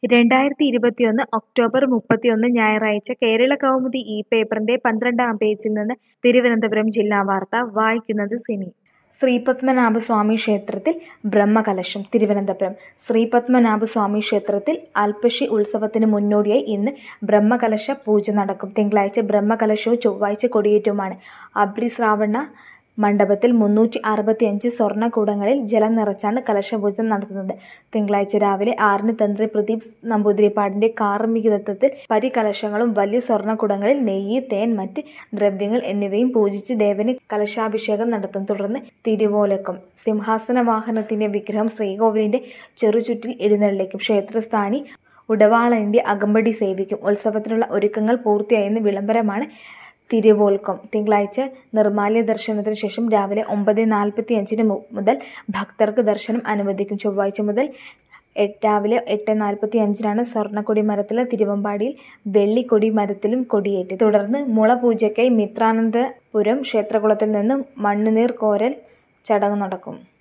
രണ്ടായിരത്തി ഇരുപത്തിയൊന്ന് ഒക്ടോബർ മുപ്പത്തിയൊന്ന് ഞായറാഴ്ച കേരള കൗമുദി ഈ പേപ്പറിന്റെ പന്ത്രണ്ടാം പേജിൽ നിന്ന് തിരുവനന്തപുരം ജില്ലാ വാർത്ത വായിക്കുന്നത് സിനി ശ്രീപത്മനാഭസ്വാമി ക്ഷേത്രത്തിൽ ബ്രഹ്മകലശം തിരുവനന്തപുരം ശ്രീപത്മനാഭസ്വാമി ക്ഷേത്രത്തിൽ അൽപ്പശി ഉത്സവത്തിന് മുന്നോടിയായി ഇന്ന് ബ്രഹ്മകലശ പൂജ നടക്കും തിങ്കളാഴ്ച ബ്രഹ്മകലശവും ചൊവ്വാഴ്ച കൊടിയേറ്റുമാണ് അബ്രി ശ്രാവണ മണ്ഡപത്തിൽ മുന്നൂറ്റി അറുപത്തിയഞ്ച് സ്വർണ്ണ കുടങ്ങളിൽ ജലം നിറച്ചാണ് കലശപൂജ നടത്തുന്നത് തിങ്കളാഴ്ച രാവിലെ ആറിന് തന്ത്രി പ്രദീപ് നമ്പൂതിരിപ്പാടിന്റെ കാർമ്മികത്വത്തിൽ പരികലശങ്ങളും വലിയ സ്വർണ്ണ കുടങ്ങളിൽ നെയ്യ് തേൻ മറ്റ് ദ്രവ്യങ്ങൾ എന്നിവയും പൂജിച്ച് ദേവന് കലശാഭിഷേകം നടത്തും തുടർന്ന് തിരുവോലക്കം സിംഹാസന വാഹനത്തിന്റെ വിഗ്രഹം ശ്രീകോവിലിന്റെ ചെറുചുറ്റിൽ എഴുന്നള്ളിക്കും ക്ഷേത്രസ്ഥാനി ഉടവാളന്റെ അകമ്പടി സേവിക്കും ഉത്സവത്തിനുള്ള ഒരുക്കങ്ങൾ പൂർത്തിയായെന്ന് വിളംബരമാണ് തിരുവോൽക്കം തിങ്കളാഴ്ച നിർമാല്യ ദർശനത്തിന് ശേഷം രാവിലെ ഒമ്പത് നാൽപ്പത്തി അഞ്ചിന് മുതൽ ഭക്തർക്ക് ദർശനം അനുവദിക്കും ചൊവ്വാഴ്ച മുതൽ രാവിലെ എട്ട് നാൽപ്പത്തി അഞ്ചിനാണ് സ്വർണ്ണക്കൊടി മരത്തിലും തിരുവമ്പാടിയിൽ വെള്ളിക്കൊടി മരത്തിലും കൊടിയേറ്റി തുടർന്ന് മുളപൂജയ്ക്കായി മിത്രാനന്തപുരം ക്ഷേത്രകുളത്തിൽ നിന്ന് മണ്ണുനീർ കോരൽ ചടങ്ങ് നടക്കും